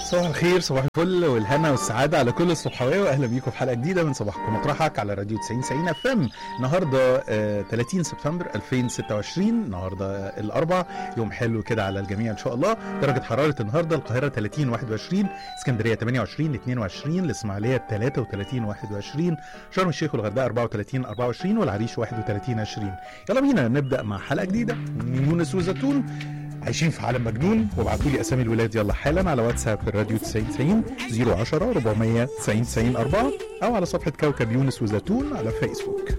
صباح الخير صباح الفل والهنا والسعادة على كل الصبحوية وأهلا بيكم في حلقة جديدة من صباحكم مطرحك على راديو 90 90 اف ام النهاردة آه 30 سبتمبر 2026 النهاردة الأربع يوم حلو كده على الجميع إن شاء الله درجة حرارة النهاردة القاهرة 30 21 اسكندرية 28 22 الإسماعيلية 33 21 شرم الشيخ والغردقة 34 24 والعريش 31 20 يلا بينا نبدأ مع حلقة جديدة من يونس وزيتون عايشين في عالم مجنون وابعتوا لي اسامي الولاد يلا حالا على واتساب الراديو 90 90 010 490 90 4 او على صفحه كوكب يونس وزيتون على فيسبوك